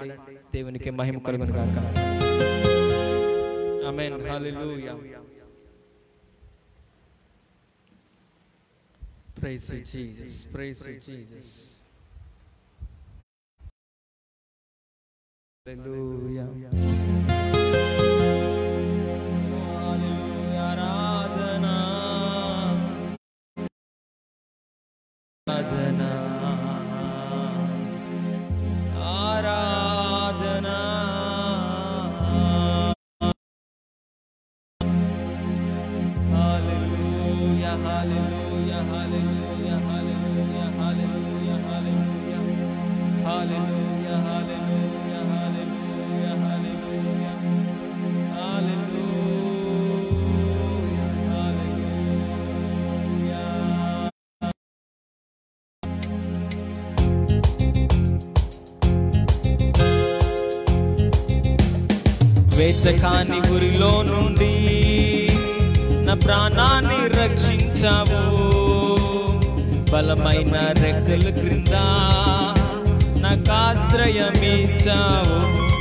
దేవునికి మహిమ కలుగును గాక amen hallelujah praise you Jesus praise you Jesus hallelujah hallelujah ఆరాధనా ఆరాధనా ఆరాధనా హల్లెలూయా హల్లెలూయా హల్లెలూయా హల్లెలూయా హల్లెలూయా హల్లెలూయా హల్లెలూయా హల్లెలూయా హల్లెలూయా హల్లెలూయా హల్లెలూయా హల్లెలూయా వేచకాని గురిలో నుండి నా ప్రాణాన్ని రక్షించావు బలమైన రెక్కల క్రింద నాకు ఆశ్రయమిచ్చావు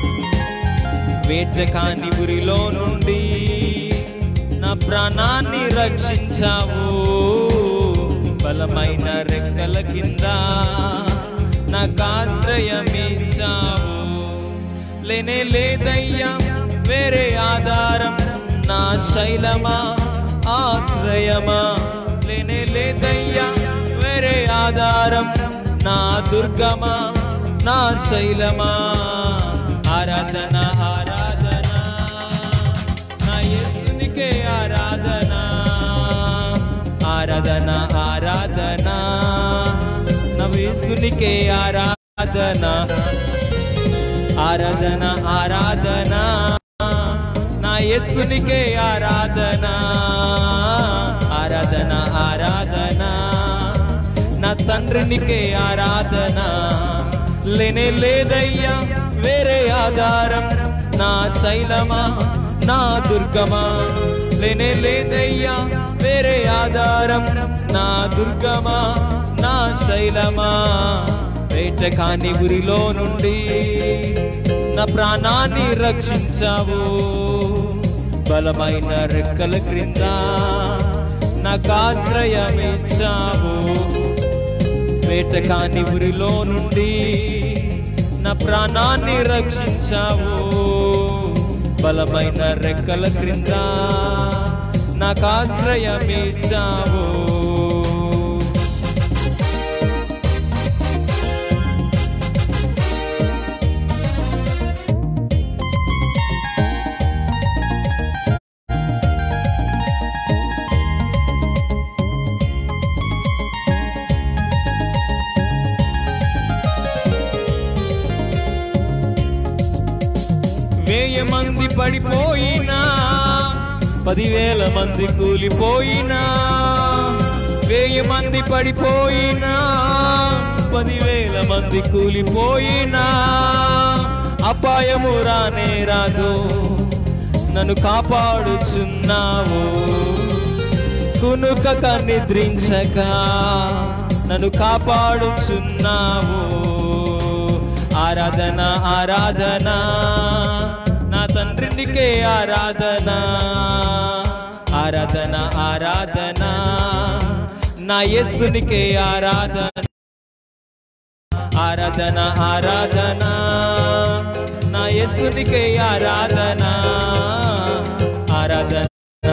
వేటకాని గురిలో నుండి నా ప్రాణాన్ని రక్షించావు బలమైన రెక్కల కింద నాకు ఆశ్రయమిచ్చావు లేనే లేదయ్యా వేరే ఆధారం నా శైలమా ఆశ్రయమా లేనే లేదయ్యా వేరే ఆధారం నా దుర్గమా నా శైలమా ఆరాధన ఆరాధన నా యేసునికే ఆరాధన ఆరాధన ఆరాధన నా యేసునికే ఆరాధన ఆరాధన ఆరాధన నా యేసునికే ఆరాధన ఆరాధన ఆరాధన నా తండ్రినికే ఆరాధన లేనే లేదయ్యా వేరే ఆధారం నా శైలమా నా దుర్గమా లేనే లేదయ్యా వేరే ఆధారం నా దుర్గమా నా శైలమా వేటకాని ఉరిలో నుండి నా ప్రాణాన్ని రక్షించావు బలమైన రెక్కల క్రింద నాకు ఆశ్రయమిచ్చావు వేటకాని ఉరిలో నుండి నా ప్రాణాన్ని రక్షించావు బలమైన రెక్కల క్రింద నాకు ఆశ్రయమిచ్చావు వేయ మంది పడిపోయినా పదివేల మంది కూలిపోయినా వేయ మంది పడిపోయినా పదివేల మంది కూలిపోయినా అపాయము రానే రాదు నన్ను కాపాడుచున్నావు కునుకక నిద్రించక నన్ను కాపాడుచున్నావు ఆరాధన ఆరాధన నా తండ్రినికే ఆరాధన ఆరాధన ఆరాధన నా యేసునికే ఆరాధన ఆరాధన ఆరాధన నా యేసునికే ఆరాధన ఆరాధన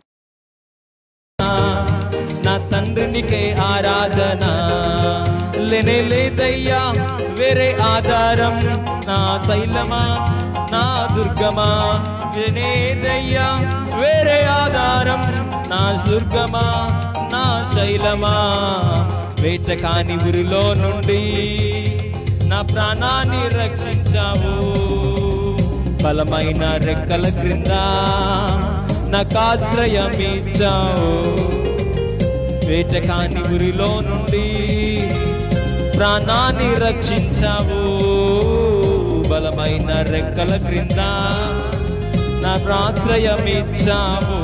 నా తండ్రినికే ఆరాధన లేనే లేదయ్యా వేరే ఆధారం నా శైలమా నా దుర్గమా లేనేదయ్యా వేరే ఆధారం నా దుర్గమా నా శైలమా వేటకాని ఊరిలో నుండి నా ప్రాణాన్ని రక్షించావు బలమైన రెక్కల క్రింద నాకు ఆశ్రయమిచ్చావు వేటకాని ఊరిలో నుండి ప్రాణాన్ని రక్షించావు బలమైన రెక్కల క్రింద నాకు ఆశ్రయమిచ్చావు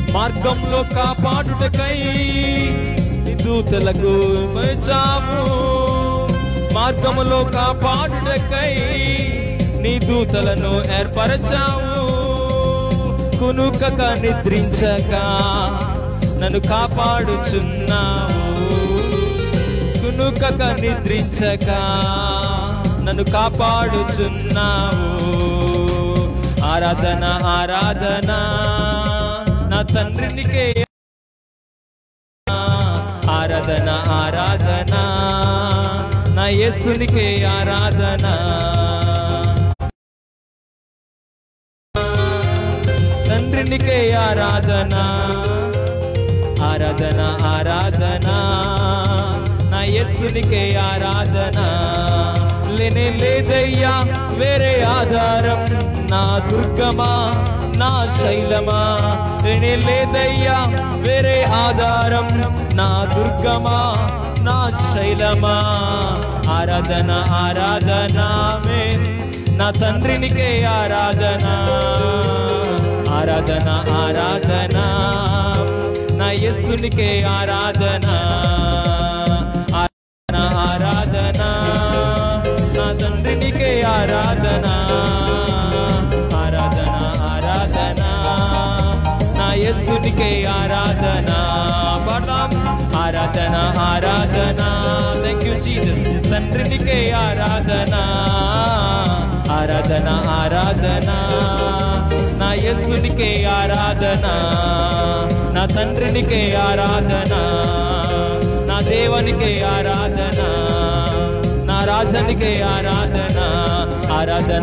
మార్గంలో కాపాడుటకై నీ దూతలకు వచ్చావు మార్గములో కాపాడుటకై నీ దూతలను ఏర్పరచావు కునుకక నిద్రించక నన్ను కాపాడుచున్నావు కునుకక నిద్రించక నన్ను కాపాడుచున్నావు ఆరాధన ఆరాధన నా తండ్రినికే ఆరాధన ఆరాధన నా యేసునికే ఆరాధన తండ్రినికే ఆరాధన ఆరాధన ఆరాధన నా యేసునికే ఆరాధన లేనే లేదయ్యా వేరే ఆధారం నా దుర్గమా నా శైలమా లేనే లేదయ్యా వేరే ఆధారం నా దుర్గమా నా శైలమా ఆరాధన ఆరాధన మే నా తండ్రినికే ఆరాధన ఆరాధన ఆరాధన నా యస్సునికే ఆరాధన ఆరాధన ఆరాధన నా తండ్రినికే ఆరాధన ఆరాధన ఆరాధన నా యస్సునికే ఆరాధన పడదాం ఆరాధన ఆరాధన థ్యాంక్ యూ జీసస్ తండ్రినికే ఆరాధన ఆరాధన ఆరాధన నా యస్సునికే ఆరాధన నా తండ్రినికే ఆరాధన నా దేవునికే ఆరాధన నా రాజనికే ఆరాధన ఆరాధన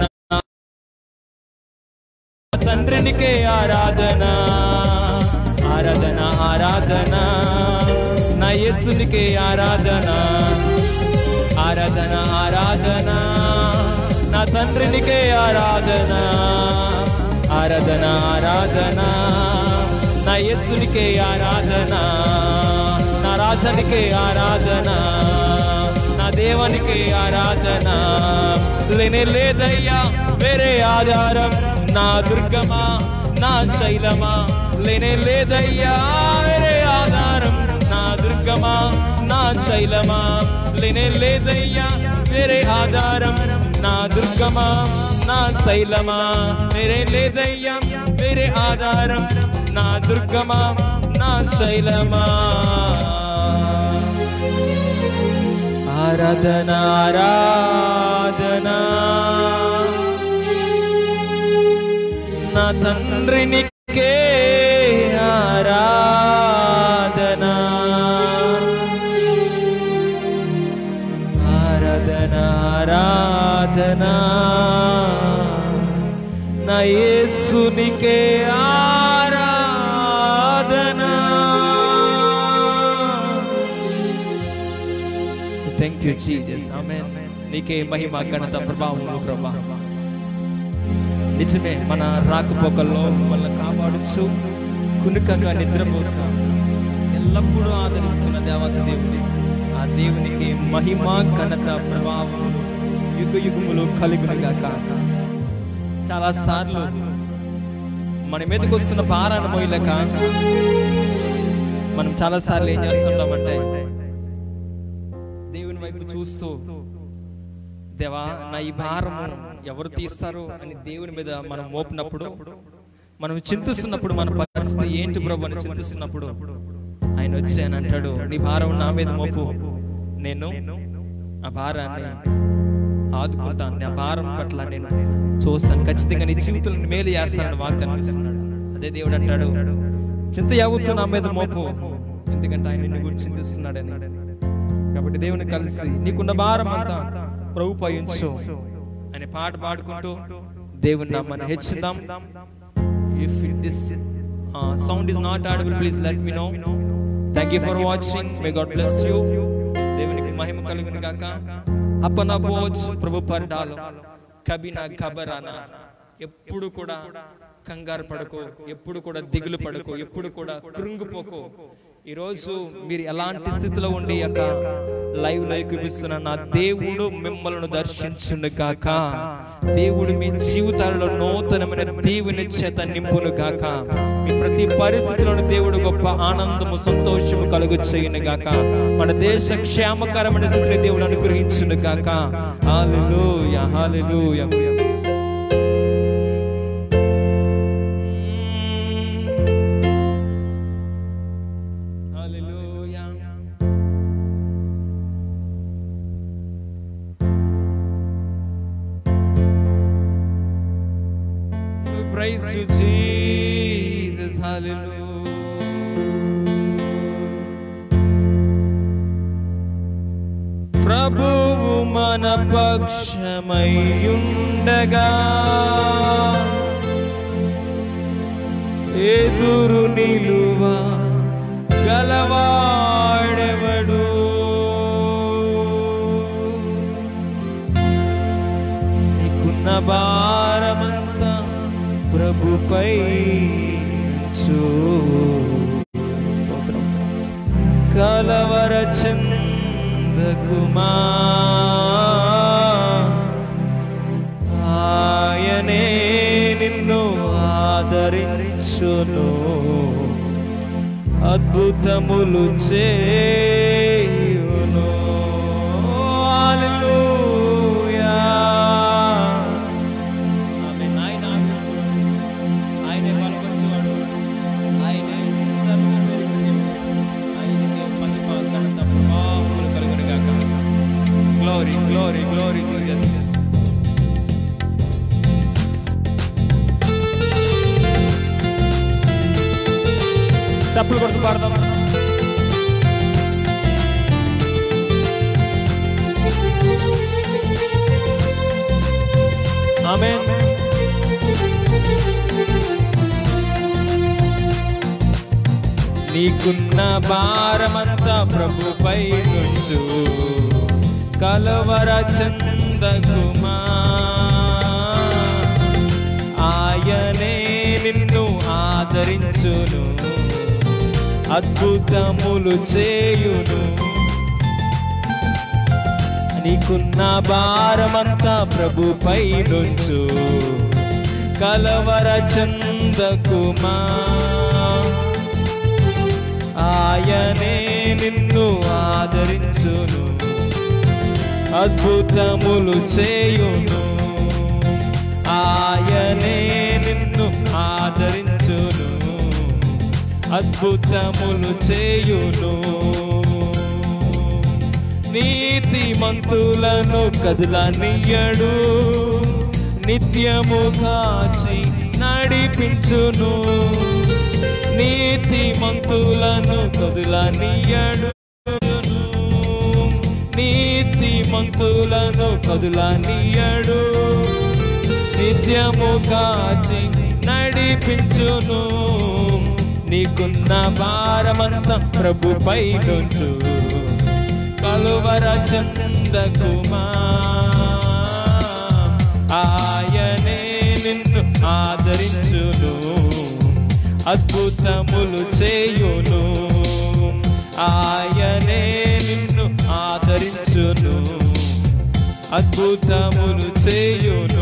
తండ్రినికే ఆరాధన ఆరాధన ఆరాధన నా యేసునికే ఆరాధన ఆరాధన ఆరాధన నా తండ్రినికే ఆరాధన ఆరాధన ఆరాధన నా యేసునికే ఆరాధన నా రాజనికే ఆరాధన నా దేవునికే ఆరాధన లేనే లేదయ్యా వేరే ఆధారం నా దుర్గమా నా శైలమా లేనే లేదయ్యా వేరే ఆధారం నా దుర్గమా నా శైలమా లేనే లేదయ్యా వేరే ఆధారం నా దుర్గమా నా శైలమా వేరే లేదయ్యా వేరే ఆధారం నా దుర్గమా నా శైలమా ఆరాధన ఆరాధన నా తండ్రినికే ఆరాధన ఆరాధన ఆరాధన నా యేసునికే ఆరాధన థ్యాంక్ యూ జీసస్ ఆమేన్ నీకే మహిమ ఘనత ప్రభావములు ప్రభా నిజమే మన రాకపోకల్లో మనల్ని కాపాడుచు కునుకగా నిద్రపోక ఎల్లప్పుడూ ఆదరిస్తున్న దేవత దేవుడి ఆ దేవునికి మహిమ ఘనత ప్రభావం యుగ యుగములు కలుగునుగాక చాలా సార్లు మన మీదకి వస్తున్న భారాన్ని మోయలేక మనం చాలా సార్లు ఏం చేస్తుంటామంటే దేవుని వైపు చూస్తూ దేవా నా ఈ భారము ఎవరు తీస్తారు అని దేవుని మీద మనం మోపినప్పుడు మనం చింతిస్తున్నప్పుడు మన పరిస్థితి ఏంటి ప్రభు అని చింతిస్తున్నప్పుడు ఆయన వచ్చి ఆయన అంటాడు నీ భారం నా మీద మోపు నేను ఆ భారాన్ని ఆదుకుంటాను ఆ భారం పట్ల నేను చూస్తాను ఖచ్చితంగా నీ జీవితంలో మేలు చేస్తానని వాగ్దానం ఇస్తున్నాడు అదే దేవుడు అంటాడు చింత యావత్తు నా మీద మోపు ఎందుకంటే ఆయన నిన్ను గురించి చింతిస్తున్నాడని కాబట్టి దేవుని కలిసి నీకున్న భారం అంతా ప్రభు పయించు అనే పాట పాడుకుంటూ దేవుని నామాన్ని హెచ్చుదాం if this sound is not audible please let me know thank you for watching may God bless you దేవునికి మహిమ కలుగును గాక అపన బోజ్ ప్రభు పర్డాలు కబినా ఖబరానా ఎప్పుడు కూడా కంగారు పడకు ఎప్పుడు కూడా దిగులు పడకు ఎప్పుడు కూడా కృంగిపోకు ఈరోజు మీరు ఎలాంటి స్థితిలో ఉండి ఈ యొక్క లైవ్ లైవ్ చూపిస్తున్న నా దేవుడు మిమ్మల్ని దర్శించును గాక దేవుడు మీ జీవితాలలో నూతనమైన దేవుని చేత నింపును గాక మీ ప్రతి పరిస్థితిలోని దేవుడు గొప్ప ఆనందము సంతోషము కలుగు చేయను గాక మన దేశ క్షేమకరమైన స్థితిని దేవుడు అనుగ్రహించును గాక hallelujah hallelujah Hallelujah. We praise you, Jesus. Hallelujah. ప్రభువు మన పక్షమయ్యుండగా ఎదురు నిలువ గలవాడెవడు నీకున్న భారమంతా ప్రభుపై ఉంచు. స్తోత్రం కలవర చందకుమా ఆయనే నిన్ను ఆదరించును అద్భుతములు చేయును హల్లెలూయా. ఆమేన్. ఆయన ఆదరించువాడు. ఆయనే బలపరచువాడు. ఆయనే సర్వమెరుగును. ఆయనకే మహిమ, ఘనత, ప్రభావములు కలుగును గాక. Glory, glory, glory Jesus. చప్పులు కొడుతూ పాడదాం ఆమె నీకున్న భారమంతా ప్రభుపై నుంచు కలవర చందకుమా ఆయనే నిన్ను ఆదరించును అద్భుతములు చేయును నీకున్న భారమంతా ప్రభుపై నుంచు కలవర చందకుమా ఆయనే నిన్ను ఆదరించును అద్భుతములు చేయును ఆయనే నిన్ను ఆదరించును అద్భుతములు చేయును నీతిమంతులను కదులనియడు నిత్యము కాచి నడిపించును నీతిమంతులను కదులనియడు నీతిమంతులను కదులనియడు నిత్యము కాచి నడిపించును నీకున్న భారమంతా ప్రభుపై నుంచు కలువర చందకుమా ఆయనే నిన్ను ఆదరించును అద్భుతములు చేయును ఆయనే నిన్ను ఆదరించును అద్భుతములు చేయును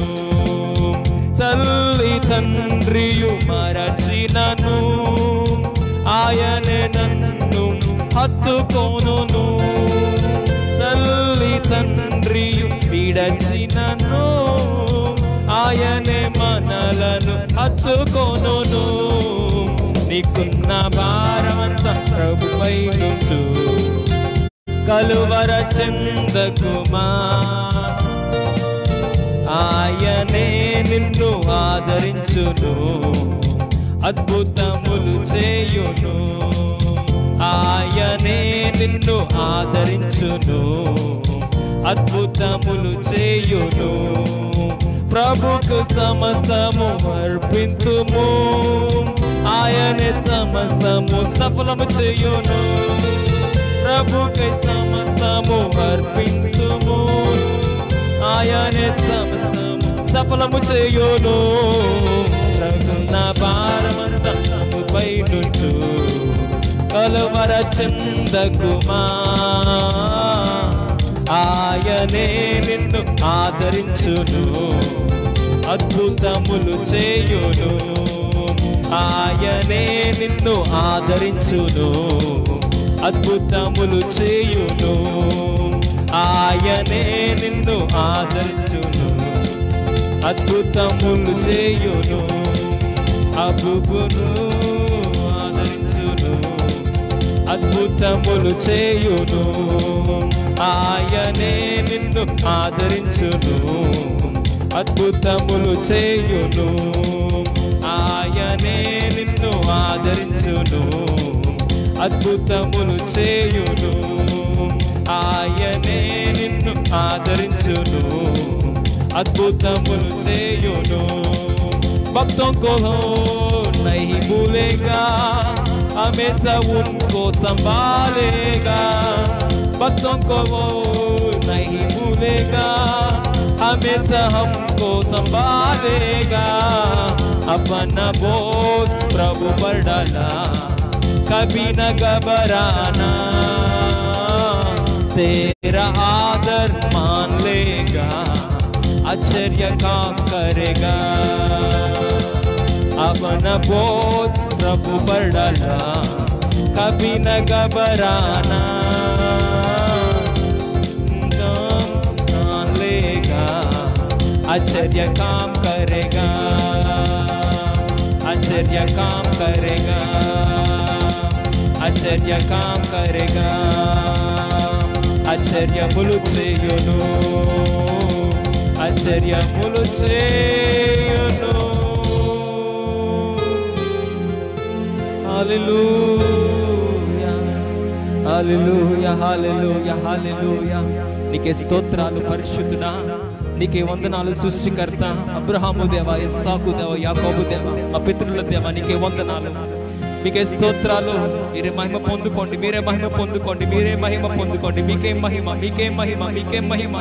తల్లి తండ్రియు మరచినను ఆయనే నన్ను హత్తుకోనును తల్లి తండ్రియు విడచినను ఆయనే మనలను హత్తుకోనును నీకున్న భారమంతా ప్రభుపై నుంచు కలువర చందకుమా ఆయనే నిన్ను ఆదరించును అద్భుతములు చేయును ఆయనే నిన్ను ఆదరించును అద్భుతములు చేయును ప్రభుకు సమస్తము అర్పింతుము ఆయనే సమస్తము సఫలము చేయును ప్రభుకై సమస్తము అర్పింతుము ఆయనే సమస్తము సఫలము చేయును రఘున్న భారమంతా ప్రభుపై నుంచు కలువర చెందకుమా ఆయనే నిన్ను ఆదరించును అద్భుతములు చేయును ఆయనే నిన్ను ఆదరించును అద్భుతములు చేయును ఆయనే నిన్ను ఆదరించును అద్భుతములు చేయును అబుబును ఆదరించును అద్భుతములు చేయును ఆయనే నిన్ను ఆదరించును అద్భుతములు చేయును ఆయనే నిన్ను ఆదరించును అద్భుతములు చేయును ఆయనే నిన్ను ఆదరించును अद्भुतमुल से युनो भक्तों को हो नहीं भूलेगा हमेशा उनको संभालेगा भक्तों को वो नहीं भूलेगा हमेशा हमको संभालेगा अपना बोझ प्रभु पर डाला कभी न घबराना तेरा आदर मान लेगा आश्चर्य काम करेगा अपना बोझ प्रभु पर डाला कभी न घबराना काम मान लेगा आश्चर्य काम करेगा आश्चर्य काम करेगा आश्चर्य काम करेगा ఆశ్చర్యములు చేయును ఆశ్చర్యములు చేయును హల్లెలూయా హల్లెలూయా హల్లెలూయా హల్లెలూయా నీకే స్తోత్రాలు పరిశుద్ధుడా నీకే వందనాలు సృష్టికర్త అబ్రహాము దేవ ఇస్సాకు దేవ యాకోబు దేవ మా పితృల దేవ నీకే వందనాలు మీకే స్తోత్రాలు మీరే మహిమ పొందుకోండి మీరే మహిమ పొందుకోండి మీరే మహిమ పొందుకోండి మీకే మహిమ మీకే మహిమ మీకే మహిమ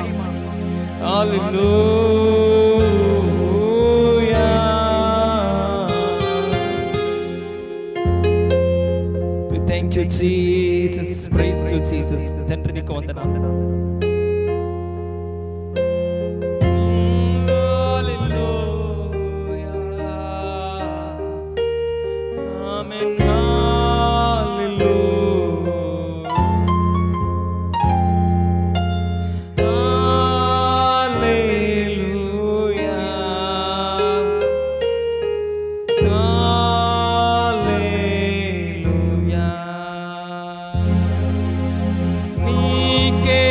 hallelujah thank you Jesus praise you Jesus తండ్రి నీకు వందనాలు Amen. నీకే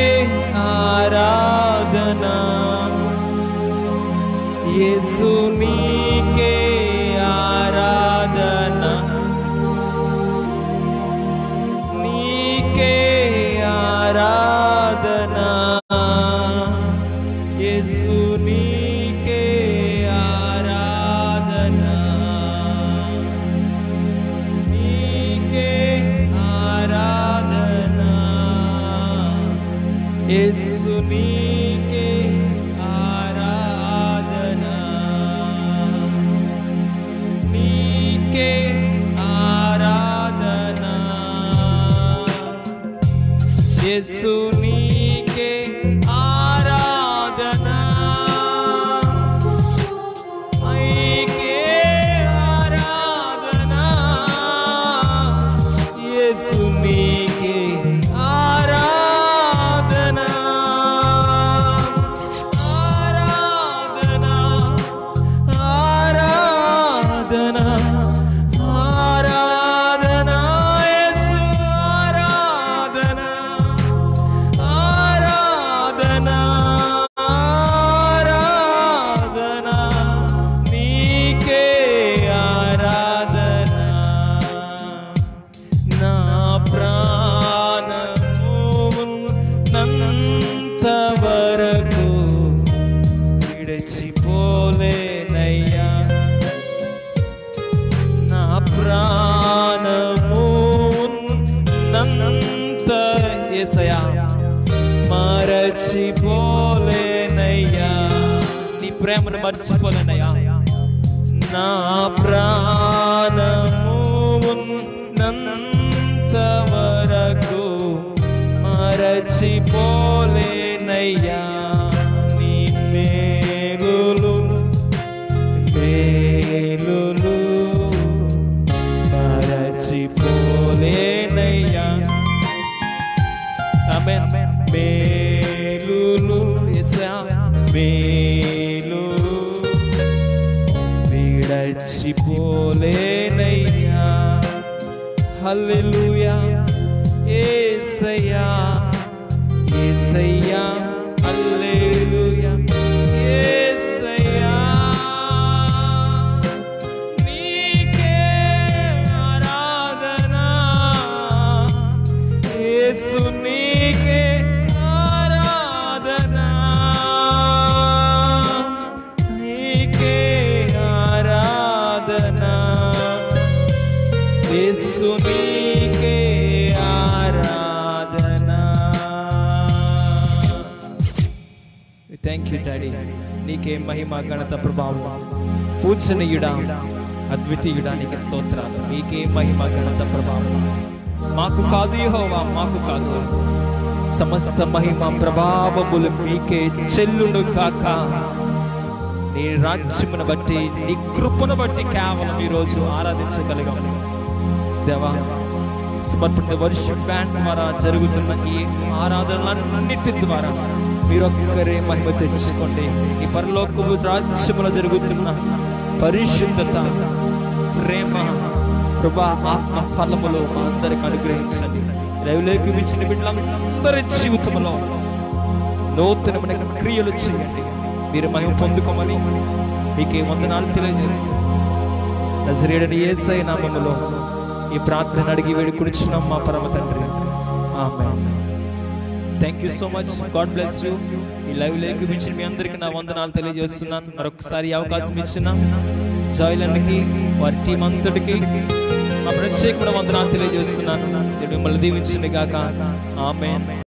ఆరాధనా యేసు నీకే ఆరాధన నీకే ఆరాధన యేసు నీకే ఆరాధన నీకే ఆరాధన యేసు నీకే ఆరాధన నీకే ఆరాధన యేసు నీకే ఆరాధన నీకే ఆరాధన యేసు నీకే ఆరాధన ఆరాధన ఆరాధన ఆరాధన యేసు ఆరాధన ఆరాధన ఆరాధన నీకే ఆరాధన నా ప్రాణము నంత వరకు విడిచిపోలేనయ్యా నా ప్రాణము నంత ఎసయా మరచిపోలేనయ్యా నీ ప్రేమను మర్చిపోలేనయ్యా నా ప్రాణము నంత వరకు మరచిపోలేనయ్యా నీ మేలులు మేలులు మరచిపోలేనయ్యా ఆమేన్ మేలులు యేసయ్యా మేలు విడచిపోలేనయ్యా హల్లెలూయా యేసయ్యా యేసయ్యా హల్లెలూయా యేసయ్యా నీకే ఆరాధన యేసు నీకే ఆరాధన నీకే ఆరాధన యేసు నీకే ఆరాధన థ్యాంక్ యూ డాడీ నీకే మహిమ ఘనత ప్రభావం పూజనీయుడా అద్వితీయుడా నీకే స్తోత్రాలు నీకే మహిమ ఘనత ప్రభావం మాకు కాదు యెహోవా మాకు కాదు సమస్త మహిమ ప్రభావములు మీకే చెల్లును కాక నీ రాజ్యమును బట్టి నీ కృపను బట్టి కేవలం ఈరోజు ఆరాధించగలిగాము దేవా సమర్పణ వర్షిప్ బ్యాండ్ ద్వారా జరుగుతున్న ఈ ఆరాధనలన్నిటి ద్వారా మీరొక్కరే మహిమ తెచ్చుకోండి ఈ పరలోకము రాజ్యములో జరుగుతున్న పరిశుద్ధత ప్రేమ ప్రభా ఆత్మ ఫలములు మా అందరికి అనుగ్రహించండి లైవ్లోకి మించిన బిడ్డలందరి జీవితంలో నూతనమైన క్రియలు చేయండి మీరు మహిమ పొందుకోమని మీకే వందనాలు తెలియజేస్తూ నజరేడని ఏసై నామములో ఈ ప్రార్థన అడిగి వేడుకునిచున్నాం మా పరమ తండ్రి ఆమె thank you so much God bless you ఈ లైవ్ లేకు మించిన మీ అందరికీ నా వందనాలు తెలియజేస్తున్నాను మరొకసారి ఈ అవకాశం ఇచ్చిన జాయిలన్కి వారి టీం అంతటికి మా ప్రత్యేకమైన వందనాలు తెలియజేస్తున్నాను దేవుడు మిమ్మల్ని దీవించండి గాక ఆమె